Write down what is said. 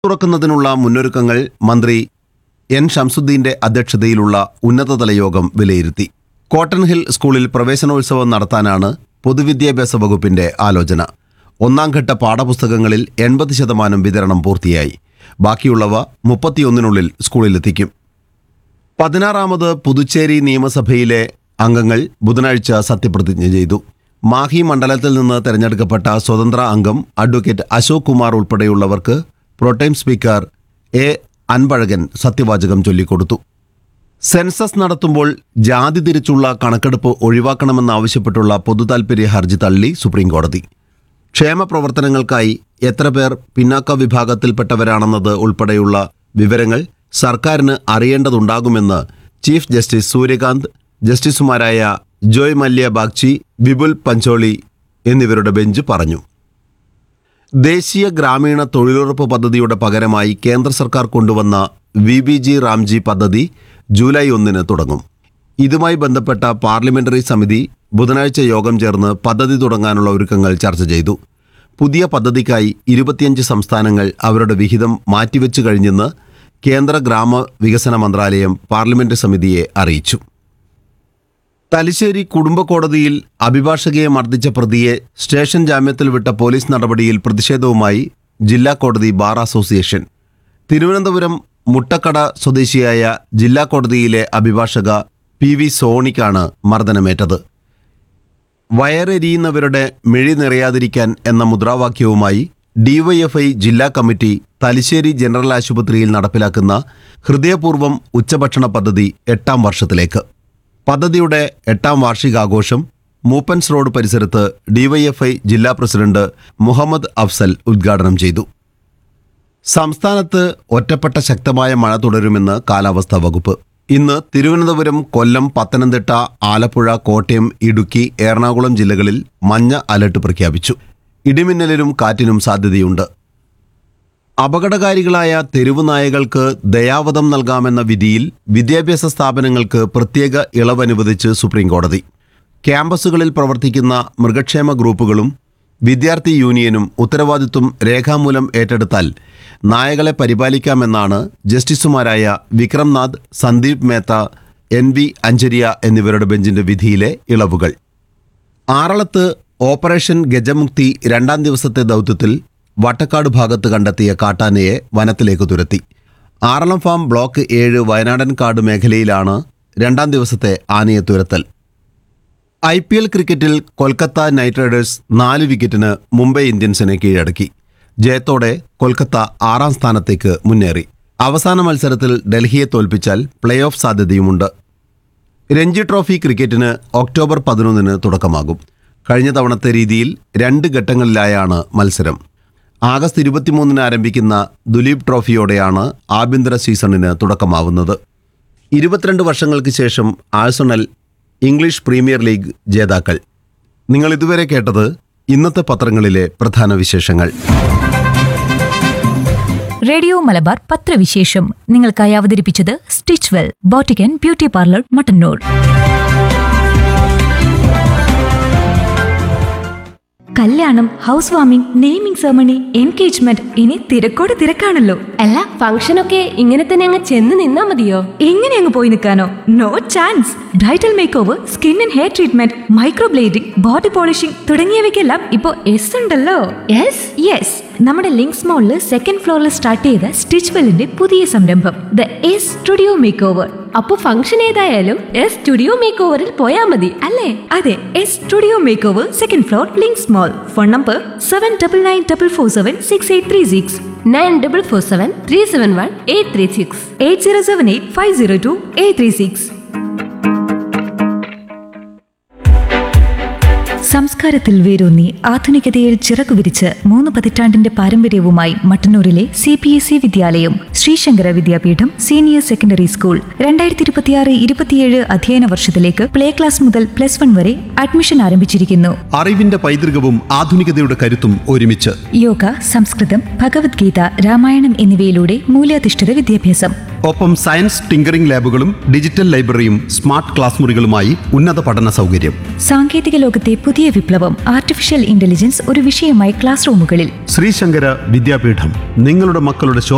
തുറക്കുന്നതിനുള്ള മുന്നൊരുക്കങ്ങൾ മന്ത്രി എൻ ഷംസുദ്ദീന്റെ അധ്യക്ഷതയിലുള്ള ഉന്നതതല യോഗം വിലയിരുത്തി കോട്ടൺ ഹിൽ സ്കൂളിൽ പ്രവേശനോത്സവം നടത്താനാണ് പൊതുവിദ്യാഭ്യാസ വകുപ്പിന്റെ ആലോചന ഒന്നാം ഘട്ട പാഠപുസ്തകങ്ങളിൽ എൺപത് ശതമാനം വിതരണം പൂർത്തിയായി ബാക്കിയുള്ളവ മുപ്പത്തിയൊന്നിനുള്ളിൽ സ്കൂളിലെത്തിക്കും പതിനാറാമത് പുതുച്ചേരി നിയമസഭയിലെ അംഗങ്ങൾ ബുധനാഴ്ച സത്യപ്രതിജ്ഞ ചെയ്തു മാഹി മണ്ഡലത്തിൽ നിന്ന് തെരഞ്ഞെടുക്കപ്പെട്ട സ്വതന്ത്ര അംഗം അഡ്വക്കേറ്റ് അശോക് കുമാർ ഉൾപ്പെടെയുള്ളവർക്ക് പ്രോട്ടൈം സ്പീക്കർ എ അൻപഴകൻ സത്യവാചകം ചൊല്ലിക്കൊടുത്തു സെൻസസ് നടത്തുമ്പോൾ ജാതി തിരിച്ചുള്ള കണക്കെടുപ്പ് ഒഴിവാക്കണമെന്നാവശ്യപ്പെട്ടുള്ള പൊതുതാൽപര്യ ഹർജി തള്ളി സുപ്രീംകോടതി ക്ഷേമ പ്രവർത്തനങ്ങൾക്കായി എത്ര പേർ പിന്നാക്ക വിഭാഗത്തിൽപ്പെട്ടവരാണെന്നത് ഉൾപ്പെടെയുള്ള വിവരങ്ങൾ സർക്കാരിന് അറിയേണ്ടതുണ്ടാകുമെന്ന് ചീഫ് ജസ്റ്റിസ് സൂര്യകാന്ത് ജസ്റ്റിസുമാരായ ജോയ് മല്യ ബാഗ്ചി വിപുൽ പഞ്ചോളി എന്നിവരുടെ ബെഞ്ച് പറഞ്ഞു ദേശീയ ഗ്രാമീണ തൊഴിലുറപ്പ് പദ്ധതിയുടെ പകരമായി കേന്ദ്ര സർക്കാർ കൊണ്ടുവന്ന വി ബി ജി റാംജി പദ്ധതി ജൂലൈ ഒന്നിന് തുടങ്ങും ഇതുമായി ബന്ധപ്പെട്ട പാർലമെന്ററി സമിതി ബുധനാഴ്ച യോഗം ചേർന്ന് പദ്ധതി തുടങ്ങാനുള്ള ഒരുക്കങ്ങൾ ചർച്ച ചെയ്തു പുതിയ പദ്ധതിക്കായി ഇരുപത്തിയഞ്ച് സംസ്ഥാനങ്ങൾ അവരുടെ വിഹിതം മാറ്റിവെച്ചു കഴിഞ്ഞെന്ന് കേന്ദ്ര ഗ്രാമ വികസന മന്ത്രാലയം പാർലമെന്റ് സമിതിയെ അറിയിച്ചു തലശ്ശേരി കുടുംബ കോടതിയിൽ അഭിഭാഷകയെ മർദ്ദിച്ച പ്രതിയെ സ്റ്റേഷൻ ജാമ്യത്തിൽ വിട്ട പോലീസ് നടപടിയിൽ പ്രതിഷേധവുമായി ജില്ലാ കോടതി ബാർ അസോസിയേഷൻ തിരുവനന്തപുരം മുട്ടക്കട സ്വദേശിയായ ജില്ലാ കോടതിയിലെ അഭിഭാഷക പി വി സോണിക്കാണ് മർദ്ദനമേറ്റത് വയറെരിയുന്നവരുടെ മിഴി നിറയാതിരിക്കാൻ എന്ന മുദ്രാവാക്യവുമായി ഡിവൈഎഫ്ഐ ജില്ലാ കമ്മിറ്റി തലശ്ശേരി ജനറൽ ആശുപത്രിയിൽ നടപ്പിലാക്കുന്ന ഹൃദയപൂർവ്വം ഉച്ചഭക്ഷണ പദ്ധതി എട്ടാം വർഷത്തിലേക്ക് പദ്ധതിയുടെ എട്ടാം വാർഷികാഘോഷം മൂപ്പൻസ് റോഡ് പരിസരത്ത് ഡിവൈഎഫ്ഐ ജില്ലാ പ്രസിഡന്റ് മുഹമ്മദ് അഫ്സൽ ഉദ്ഘാടനം ചെയ്തു സംസ്ഥാനത്ത് ഒറ്റപ്പെട്ട ശക്തമായ മഴ തുടരുമെന്ന് കാലാവസ്ഥാ വകുപ്പ് ഇന്ന് തിരുവനന്തപുരം കൊല്ലം പത്തനംതിട്ട ആലപ്പുഴ കോട്ടയം ഇടുക്കി എറണാകുളം ജില്ലകളിൽ മഞ്ഞ അലർട്ട് പ്രഖ്യാപിച്ചു ഇടിമിന്നലിനും കാറ്റിനും സാധ്യതയുണ്ട് അപകടകാരികളായ തെരുവു നായകൾക്ക് ദയാവധം നൽകാമെന്ന വിധിയിൽ വിദ്യാഭ്യാസ സ്ഥാപനങ്ങൾക്ക് പ്രത്യേക ഇളവ് അനുവദിച്ച് സുപ്രീംകോടതി ക്യാമ്പസുകളിൽ പ്രവർത്തിക്കുന്ന മൃഗക്ഷേമ ഗ്രൂപ്പുകളും വിദ്യാർത്ഥി യൂണിയനും ഉത്തരവാദിത്വം രേഖാമൂലം ഏറ്റെടുത്താൽ നായകളെ പരിപാലിക്കാമെന്നാണ് ജസ്റ്റിസുമാരായ വിക്രംനാഥ് സന്ദീപ് മേത്ത എൻ വി അഞ്ചരിയ എന്നിവരുടെ ബെഞ്ചിന്റെ വിധിയിലെ ഇളവുകൾ ആറളത്ത് ഓപ്പറേഷൻ ഗജമുക്തി രണ്ടാം ദിവസത്തെ ദൗത്യത്തിൽ വട്ടക്കാട് ഭാഗത്ത് കണ്ടെത്തിയ കാട്ടാനയെ വനത്തിലേക്ക് തുരത്തി ആറളം ഫാം ബ്ലോക്ക് ഏഴ് വയനാടൻ കാട് മേഖലയിലാണ് രണ്ടാം ദിവസത്തെ ആനയെ തുരത്തൽ ഐ പി എൽ ക്രിക്കറ്റിൽ കൊൽക്കത്ത നൈറ്റ് റൈഡേഴ്സ് നാല് വിക്കറ്റിന് മുംബൈ ഇന്ത്യൻസിനെ കീഴടക്കി ജയത്തോടെ കൊൽക്കത്ത ആറാം സ്ഥാനത്തേക്ക് മുന്നേറി അവസാന മത്സരത്തിൽ ഡൽഹിയെ തോൽപ്പിച്ചാൽ പ്ലേ ഓഫ് സാധ്യതയുമുണ്ട് രഞ്ജി ട്രോഫി ക്രിക്കറ്റിന് ഒക്ടോബർ പതിനൊന്നിന് തുടക്കമാകും കഴിഞ്ഞ തവണത്തെ രീതിയിൽ രണ്ട് ഘട്ടങ്ങളിലായാണ് മത്സരം ആഗസ്റ്റ് ഇരുപത്തിമൂന്നിന് ആരംഭിക്കുന്ന ദുലീപ് ട്രോഫിയോടെയാണ് ആഭ്യന്തര സീസണിന് തുടക്കമാവുന്നത് ഇരുപത്തിരണ്ട് വർഷങ്ങൾക്ക് ശേഷം ആഴ്സണൽ ഇംഗ്ലീഷ് പ്രീമിയർ ലീഗ് ജേതാക്കൾ നിങ്ങൾ ഇതുവരെ കേട്ടത് ഇന്നത്തെ പത്രങ്ങളിലെ പ്രധാന വിശേഷങ്ങൾ റേഡിയോ മലബാർ പത്രവിശേഷം നിങ്ങൾക്കായി അവതരിപ്പിച്ചത് സ്റ്റിച്ച് വെൽ ബോട്ടിക്കൻ ബ്യൂട്ടി പാർലർ മട്ടന്നൂർ കല്യാണം house warming naming ceremony engagement ഇനി തിരക്കോട് തിരക്കാണല്ലോ അല്ല ഫംഗ്ഷനൊക്കെ ഇങ്ങനെ തന്നെ അങ്ങ് ചെന്ന് നിന്നാ മതിയോ എങ്ങനെ അങ്ങ് പോയി നിൽക്കാനോ no chance bridal makeover skin and hair treatment microblading body polishing തുടങ്ങിയവയ്ക്കെല്ലാം ഇപ്പോൾ എസ് ഉണ്ടല്ലോ യെസ് യെസ് നമ്മുടെ ലിങ്ക്സ് മോളിൽ സെക്കൻഡ് ഫ്ലോറിൽ സ്റ്റാർട്ട് ചെയ്ത സ്റ്റിച്ച് വെല്ലിന്റെ പുതിയ സംരംഭം the S studio makeover അപ്പൊ ഫംഗ്ഷൻ ഏതായാലും എസ് സ്റ്റുഡിയോ മേക്ക് ഓവറിൽ പോയാ മതി അല്ലേ അതെ S studio makeover second floor Links Mall phone number seven double nine double four seven six eight three six nine double four seven three seven one eight three six eight zero seven eight five zero two eight three six സംസ്കാരത്തിൽ വേരൂന്നി ആധുനികതയിൽ ചിറകു വിരിച്ച് മൂന്ന് പതിറ്റാണ്ടിന്റെ പാരമ്പര്യവുമായി മട്ടന്നൂരിലെ C P S E വിദ്യാലയം Sree Sankara Vidyapeetham senior secondary school രണ്ടായിരത്തി ഇരുപത്തിയാറ് ഇരുപത്തിയേഴ് അധ്യയന വർഷത്തിലേക്ക് പ്ലേ ക്ലാസ് മുതൽ പ്ലസ് വൺ വരെ അഡ്മിഷൻ ആരംഭിച്ചിരിക്കുന്നു അറിവിന്റെ പൈതൃകവും ആധുനികതയുടെ കരുത്തും ഒരുമിച്ച് യോഗ സംസ്കൃതം ഭഗവത്ഗീത രാമായണം എന്നിവയിലൂടെ മൂല്യാധിഷ്ഠിത വിദ്യാഭ്യാസം ഒപ്പം സയൻസ് ടിങ്കറിംഗ് ലാബുകളും ഡിജിറ്റൽ ലൈബ്രറിയും സ്മാർട്ട് ക്ലാസ് മുറികളുമായി ഉന്നത പഠന സൗകര്യം സാങ്കേതിക ലോകത്തെ പുതിയ വിപ്ലവം ആർട്ടിഫിഷ്യൽ ഇന്റലിജൻസ് ഒരു വിഷയമായി ക്ലാസ് റൂമുകളിൽ ശ്രീശങ്കര വിദ്യാപീഠം നിങ്ങളുടെ മക്കളുടെ ശോഭ